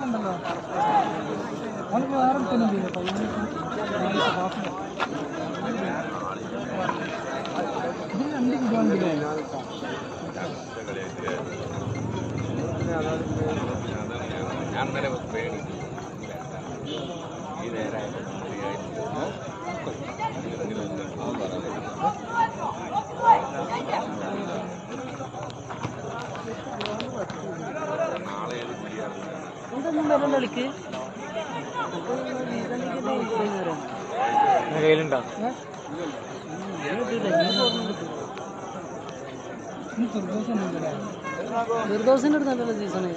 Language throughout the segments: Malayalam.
ഉണ്ടല്ലോ അവന് വേറെ ഒന്നും ചെയ്യില്ല പയ്യന് ഇതിൽ രണ്ട് കിലോണ്ടല്ലേ ഞാൻ ഇന്നലെ പേടി ഈ നേരം നാളെ ഏത് കുടിയാണ് എന്തൊന്നും വരണ്ട കളിക്ക് കയ്യിലുണ്ടോ നിർദോഷന്റെ അടുത്ത് നല്ല സീസണ്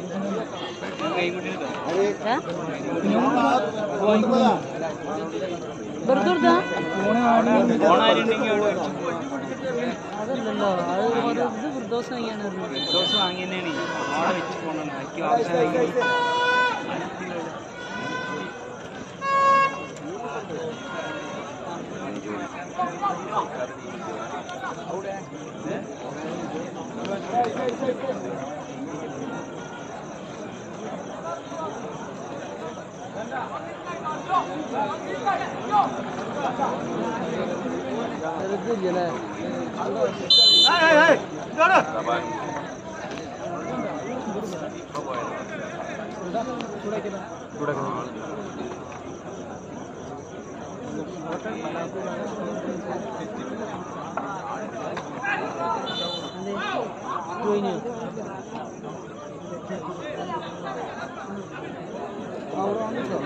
വെറുതെ കൊടുത്താ അതല്ലല്ലോ അത് ഒരു ഇത് നിർദോഷം വാങ്ങിയാണ് ദിവസം വാങ്ങിയതന്നെയാണ് അവിടെ വെച്ച് പോകണം എനിക്ക് ആവശ്യമായി വെറുതെ ഇല്ലല്ലേ പോയിനോ അവിടെ വന്നിട്ടോ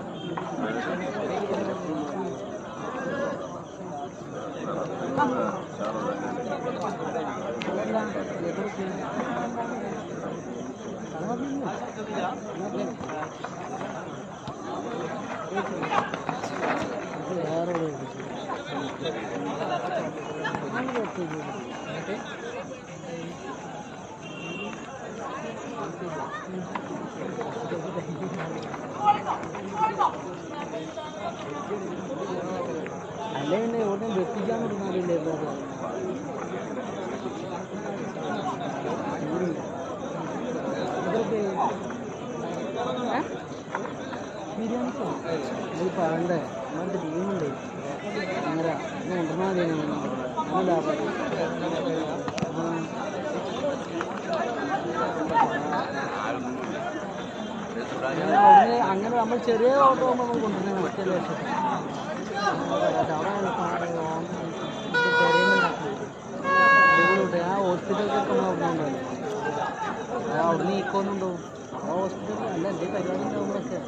അല്ലേ പിന്നെ എവിടെ വെപ്പിക്കാൻ പറ്റുന്നില്ലേ ബിരിയാണിക്കോ ഇത് പറയണ്ടേ നമ്മുടെ ടീമുണ്ട് അങ്ങനെ കൊണ്ടുവന്നാൽ മതി ലാഭം അവിടുന്ന് അങ്ങനെ നമ്മൾ ചെറിയ ഓട്ടോ ആകുമ്പോൾ നമ്മൾ കൊണ്ടുവരുന്നത് മറ്റേ ലക്ഷം ആ ഹോസ്പിറ്റലിലൊക്കെ നമ്മൾ അവിടെ ഉണ്ടാവും ആ അവിടുന്ന് ഈക്കോന്നുണ്ടാവും ആ ഹോസ്പിറ്റലിൽ അല്ല എന്തെങ്കിലും പരിപാടി ഉണ്ടാവുമ്പോഴൊക്കെ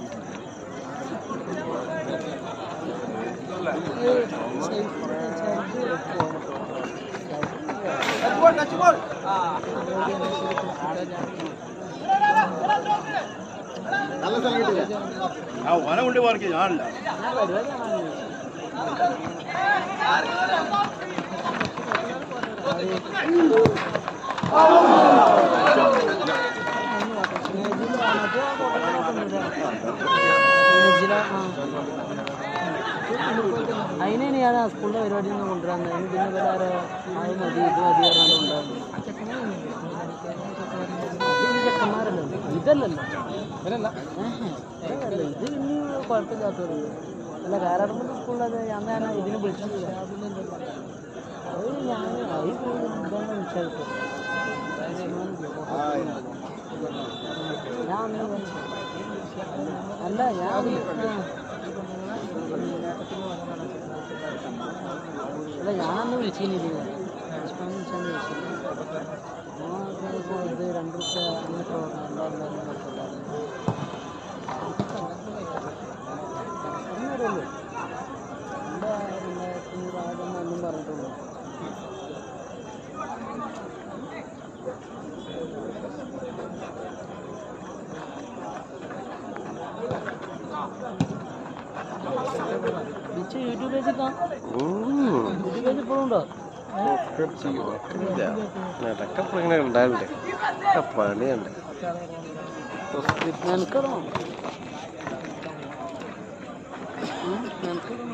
ആ ഓന കൊണ്ട് പാർക്ക് ഞാനില്ല ഞാൻ പരിപാടി കാണാൻ അതിനാണ് ഞാൻ ആ സ്കൂളിലെ പരിപാടി ഒന്ന് കൊണ്ടുവരാൻ അതിന് പിന്നെ വേറെ അത് മതി ഇത് മതി പറഞ്ഞാൽ ഉണ്ടാകും ചെക്കന്മാരല്ലോ ഇതല്ലല്ലോ ഇതല്ല ഇത് ഇനി കുഴപ്പമില്ലാത്തവരുണ്ട് അല്ല കാരാടുമ്പോ സ്കൂളിലത് ഞാൻ തന്നെ ഇതിന് വിളിച്ചിട്ടില്ല അത് ഞാൻ അത് ഇതാണ് വിളിച്ചത് ഞാൻ അന്ന് വിളിച്ചു. അല്ല ഞാൻ ആ. അല്ല ഞാനന്ന് വിളിച്ചിരുന്നില്ല ഹസ്ബൻഡ് വിളിച്ചാന്ന് വിളിച്ചു ഇത് രണ്ട് റുപ്യ അങ്ങനത്തെ എന്തായാലും കുഴപ്പമില്ലായിരുന്നു ഒന്നറിയല്ലോ എന്താ രണ്ടായിരത്തി അഞ്ഞൂറ് ആയിരം ഒന്നും പറഞ്ഞിട്ടുള്ളൂ ബിച്ച് യൂട്യൂബ് വെച്ചിട്ടാ യൂട്യൂബ് പേജ് ഇപ്പോഴും ഉണ്ടോ അതൊക്കെ ഇങ്ങനെ ഉണ്ടാവില്ലേ ഒക്കെ പണിയുണ്ട് മെനക്കെടണോ മെനക്കെടണോ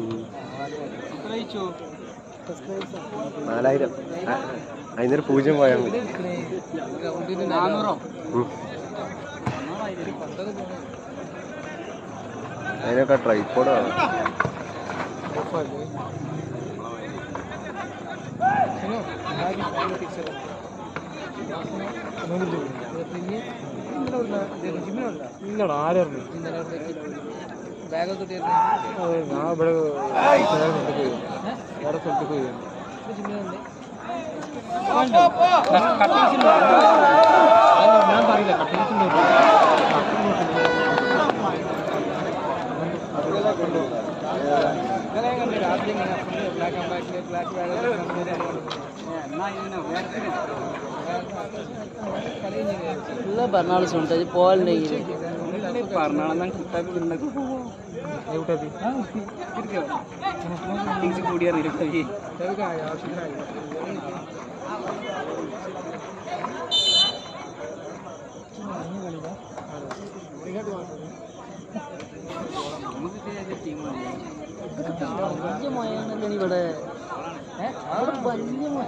സബ്സ്ക്രൈബ് നാലായിരം അതിനൊരു പൂജ്യം പോയാൽ മതി നാന്നൂറോ ഉം. നാലായിരം അതിനൊക്കെ ട്രൈപ്പോഡ് വേണം ഇല്ലടാ ആരറിഞ്ഞു ബാഗൊക്കെ കിട്ടിയിരുന്നു ഞാൻ ഇവിടെ വേറെ സ്ഥലത്ത് പോയി വേറെ സ്ഥലത്ത് പോയി ഞാൻ പറയില്ല കട്ടിങ്സിന്റെ രാത്രി ബ്ലാക്ക് ആൻഡ് വൈറ്റില് ബ്ലാക്ക് ഉള്ള ഭരണാളസം ഉണ്ട് അത് പോകലുണ്ടെങ്കിൽ പറഞ്ഞാണെന്നാ കുട്ടാക്ക് പിന്നൊക്കെ പോവാം കട്ടിങ്സ് കൂടി അറിയില്ല വലിയ മഴയാണല്ലോ ഇവിടെ അവിടെ വലിയ മഴ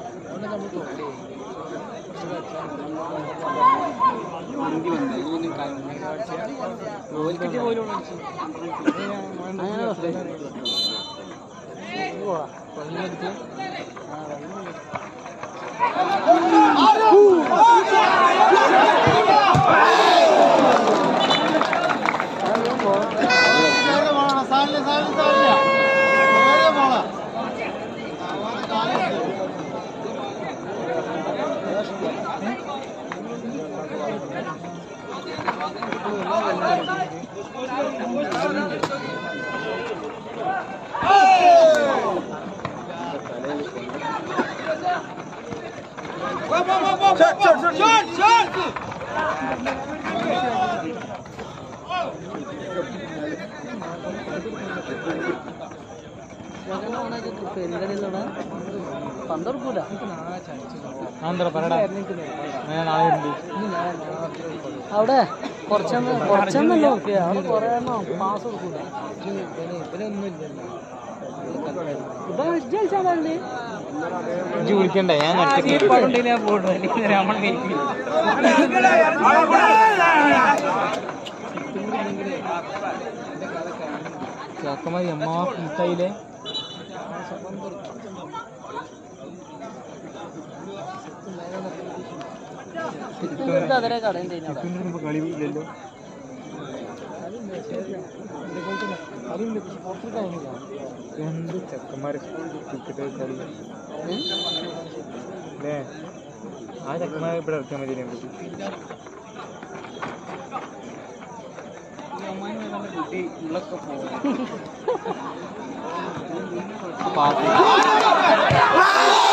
അങ്ങനെ പ്രശ്നം. പെരുങ്കടിയിലൂടെ പന്തെടുക്കൂല ആന്ധ്ര പറടാ ഞാൻ നാളെ ഉണ്ട് അവിടെ കുറച്ചെന്ന് കുറച്ചെന്നല്ല നോക്കിയ അവിടെ കുറേ എണ്ണം മാസം കൊടുക്കൂല ഇവിടെ കളിച്ചാൽ മതി ഇജ്ജ് വിളിക്കണ്ടേ ഞാൻ ഞാൻ പോകണ്ടോ അല്ലെങ്കിൽ നമ്മൾ കഴിക്കില്ല ചക്കമാരി അമ്മ മുട്ടായില്ലേ ഇവർക്ക് അതിലെ കടയുണ്ട് ഇതിനവിടെ കളി ഇല്ലല്ലോ എന്ത് ചെക്കന്മാരെ ക്രിക്കറ്റ് കളി അല്ലേ ആ ചെക്കന്മാരെ ഇവിടെ ഇറക്കാൻ മതി നമുക്ക് ഉള്ളൊക്കെ പോകും പാട്ട്